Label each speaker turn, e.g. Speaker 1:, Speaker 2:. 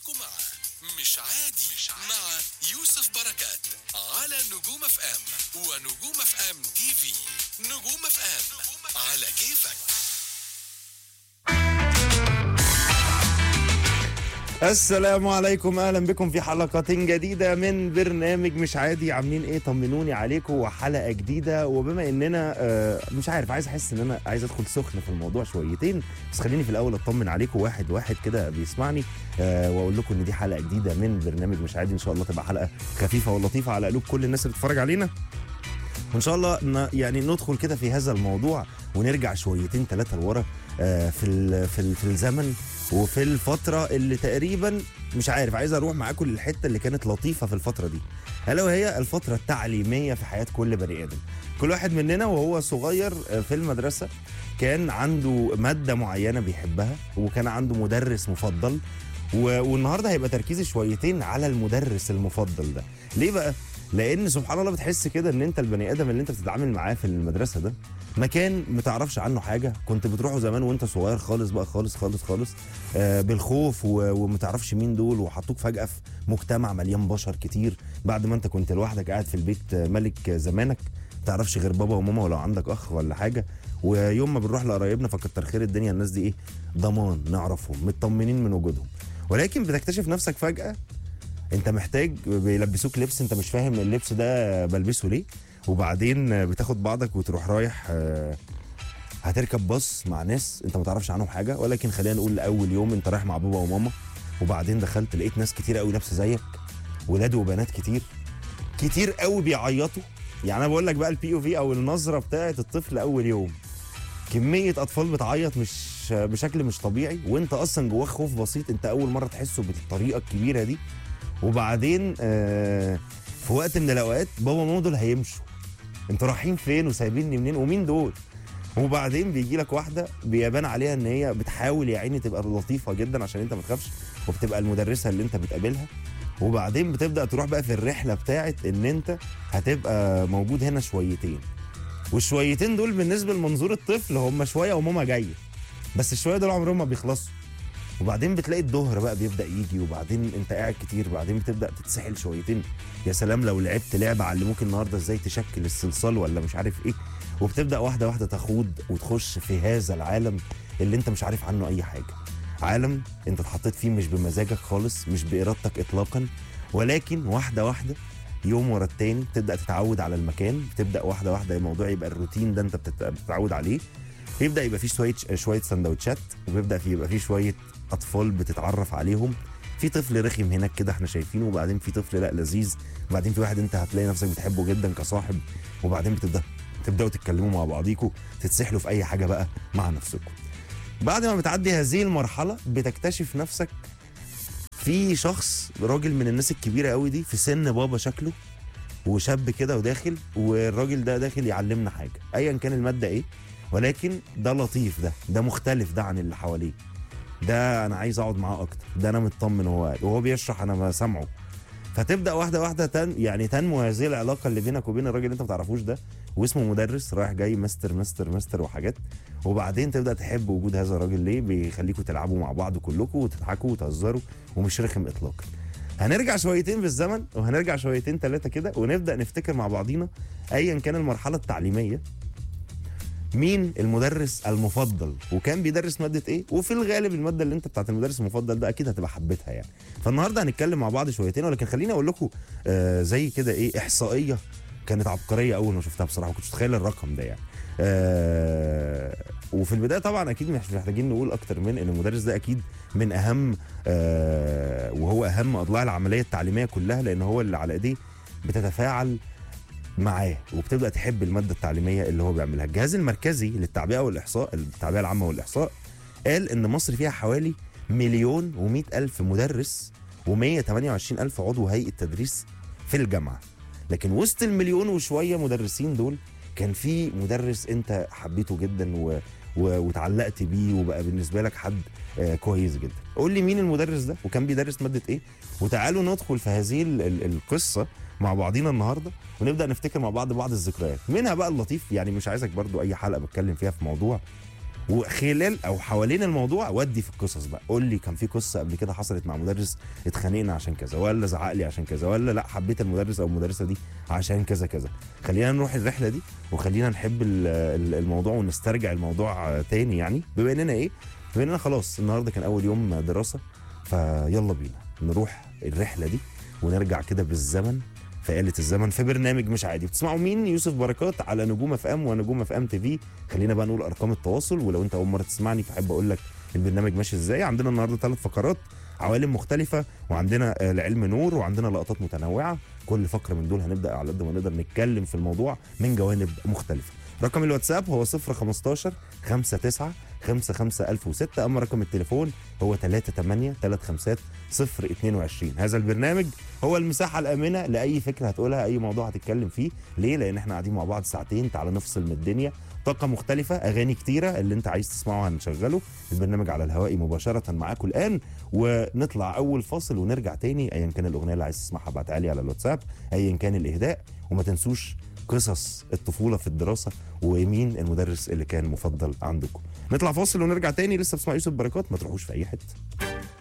Speaker 1: لحضراتكم مع مش عادي مع يوسف بركات على نجوم اف ام ونجوم اف ام تي في نجوم اف ام على كيفك
Speaker 2: السلام عليكم اهلا بكم في حلقة جديدة من برنامج مش عادي عاملين ايه طمنوني عليكم وحلقة جديدة وبما اننا آه، مش عارف عايز احس ان انا عايز ادخل سخن في الموضوع شويتين بس خليني في الاول اطمن عليكم واحد واحد كده بيسمعني آه، واقول لكم ان دي حلقة جديدة من برنامج مش عادي ان شاء الله تبقى حلقة خفيفة ولطيفة على قلوب كل الناس اللي بتتفرج علينا وان شاء الله ن- يعني ندخل كده في هذا الموضوع ونرجع شويتين ثلاثه لورا آه، في ال- في ال- في الزمن وفي الفتره اللي تقريبا مش عارف عايز اروح معاكم للحته اللي كانت لطيفه في الفتره دي الا وهي الفتره التعليميه في حياه كل بني ادم كل واحد مننا وهو صغير آه، في المدرسه كان عنده ماده معينه بيحبها وكان عنده مدرس مفضل و- والنهارده هيبقى تركيزي شويتين على المدرس المفضل ده ليه بقى لان سبحان الله بتحس كده ان انت البني ادم اللي انت بتتعامل معاه في المدرسه ده مكان ما تعرفش عنه حاجه كنت بتروحه زمان وانت صغير خالص بقى خالص خالص خالص آه بالخوف و- وما تعرفش مين دول وحطوك فجاه في مجتمع مليان بشر كتير بعد ما انت كنت لوحدك قاعد في البيت آه، ملك آه، زمانك ما تعرفش غير بابا وماما ولو عندك اخ ولا حاجه ويوم ما بنروح لقرايبنا فكتر خير الدنيا الناس دي ايه ضمان نعرفهم مطمنين من وجودهم ولكن بتكتشف نفسك فجاه انت محتاج بيلبسوك لبس انت مش فاهم اللبس ده بلبسه ليه وبعدين بتاخد بعضك وتروح رايح آه، هتركب باص مع ناس انت ما تعرفش عنهم حاجه ولكن خلينا نقول اول يوم انت رايح مع بابا وماما وبعدين دخلت لقيت ناس كتير قوي لابسه زيك ولاد وبنات كتير كتير قوي بيعيطوا يعني انا بقول لك بقى البي او في او النظره بتاعت الطفل اول يوم كميه اطفال بتعيط مش بشكل مش طبيعي وانت اصلا جواك خوف بسيط انت اول مره تحسه بالطريقه الكبيره دي وبعدين آه في وقت من الاوقات بابا وماما دول هيمشوا انتوا رايحين فين وسايبيني منين ومين دول وبعدين بيجي لك واحده بيبان عليها ان هي بتحاول يا عيني تبقى لطيفه جدا عشان انت ما تخافش وبتبقى المدرسه اللي انت بتقابلها وبعدين بتبدا تروح بقى في الرحله بتاعت ان انت هتبقى موجود هنا شويتين والشويتين دول بالنسبه لمنظور الطفل هم شويه وماما جايه بس الشويه دول عمرهم ما بيخلصوا وبعدين بتلاقي الظهر بقى بيبدا يجي وبعدين انت قاعد كتير بعدين بتبدا تتسحل شويتين يا سلام لو لعبت لعبه علموك النهارده ازاي تشكل الصلصال ولا مش عارف ايه وبتبدا واحده واحده تخوض وتخش في هذا العالم اللي انت مش عارف عنه اي حاجه عالم انت اتحطيت فيه مش بمزاجك خالص مش بارادتك اطلاقا ولكن واحده واحده يوم ورا التاني تبدا تتعود على المكان بتبدا واحده واحده الموضوع يبقى الروتين ده انت بتت- بتتعود عليه بيبدا يبقى فيه شويه شويه سندوتشات وبيبدا في يبقى فيه شويه اطفال بتتعرف عليهم في طفل رخم هناك كده احنا شايفينه وبعدين في طفل لا لذيذ وبعدين في واحد انت هتلاقي نفسك بتحبه جدا كصاحب وبعدين بتبدا تبداوا تتكلموا مع بعضيكوا تتسحلوا في اي حاجه بقى مع نفسكم بعد ما بتعدي هذه المرحله بتكتشف نفسك في شخص راجل من الناس الكبيره قوي دي في سن بابا شكله وشاب كده وداخل والراجل ده داخل يعلمنا حاجه ايا كان الماده ايه ولكن ده لطيف ده ده مختلف ده عن اللي حواليه ده انا عايز اقعد معاه اكتر ده انا مطمن وهو قاعد وهو بيشرح انا ما سامعه فتبدا واحده واحده تن يعني تنمو هذه العلاقه اللي بينك وبين الراجل اللي انت ما تعرفوش ده واسمه مدرس رايح جاي مستر مستر مستر وحاجات وبعدين تبدا تحب وجود هذا الراجل ليه بيخليكم تلعبوا مع بعض كلكم وتضحكوا وتهزروا ومش رخم اطلاقا هنرجع شويتين بالزمن وهنرجع شويتين ثلاثه كده ونبدا نفتكر مع بعضينا ايا كان المرحله التعليميه مين المدرس المفضل وكان بيدرس ماده ايه وفي الغالب الماده اللي انت بتاعت المدرس المفضل ده اكيد هتبقى حبيتها يعني فالنهارده هنتكلم مع بعض شويتين ولكن خليني اقول لكم آه زي كده ايه احصائيه كانت عبقريه اول ما شفتها بصراحه ما كنتش متخيل الرقم ده يعني آه وفي البدايه طبعا اكيد مش محتاجين نقول اكتر من ان المدرس ده اكيد من اهم آه وهو اهم اضلاع العمليه التعليميه كلها لان هو اللي على ايديه بتتفاعل معاه وبتبدا تحب الماده التعليميه اللي هو بيعملها الجهاز المركزي للتعبئه والاحصاء التعبئه العامه والاحصاء قال ان مصر فيها حوالي مليون و الف مدرس و128 الف عضو هيئه تدريس في الجامعه لكن وسط المليون وشويه مدرسين دول كان في مدرس انت حبيته جدا و... و... وتعلقت بيه وبقى بالنسبه لك حد آه كويس جدا قول لي مين المدرس ده وكان بيدرس ماده ايه وتعالوا ندخل في هذه ال... ال... القصه مع بعضينا النهارده ونبدا نفتكر مع بعض بعض الذكريات منها بقى اللطيف يعني مش عايزك برضو اي حلقه بتكلم فيها في موضوع وخلال او حوالين الموضوع ودي في القصص بقى قول لي كان في قصه قبل كده حصلت مع مدرس اتخانقنا عشان كذا ولا زعق لي عشان كذا ولا لا حبيت المدرس او المدرسه دي عشان كذا كذا خلينا نروح الرحله دي وخلينا نحب ال- ال- الموضوع ونسترجع الموضوع آه، تاني يعني بما اننا ايه بما اننا خلاص النهارده كان اول يوم دراسه فيلا بينا نروح الرحله دي ونرجع كده بالزمن في آلة الزمن في برنامج مش عادي بتسمعوا مين يوسف بركات على نجوم اف ام ونجوم اف ام تي في خلينا بقى نقول ارقام التواصل ولو انت اول مره تسمعني فاحب اقول لك البرنامج ماشي ازاي عندنا النهارده ثلاث فقرات عوالم مختلفة وعندنا آه، العلم نور وعندنا لقطات متنوعة كل فقرة من دول هنبدأ على قد ما نقدر نتكلم في الموضوع من جوانب مختلفة رقم الواتساب هو 015 59 55006 أما رقم التليفون هو 38 35 022 هذا البرنامج هو المساحة الآمنة لأي فكرة هتقولها أي موضوع هتتكلم فيه ليه؟ لأن احنا قاعدين مع بعض ساعتين تعالى نفصل من الدنيا طاقة مختلفة أغاني كتيرة اللي أنت عايز تسمعه هنشغله البرنامج على الهواء مباشرة معاكم الآن ونطلع أول فاصل ونرجع تاني أيا كان الأغنية اللي عايز تسمعها ابعتها لي على الواتساب أيا كان الإهداء وما تنسوش قصص الطفولة في الدراسة ومين المدرس اللي كان مفضل عندكم نطلع فاصل ونرجع تاني لسه بسمع يوسف بركات ما تروحوش في أي حتة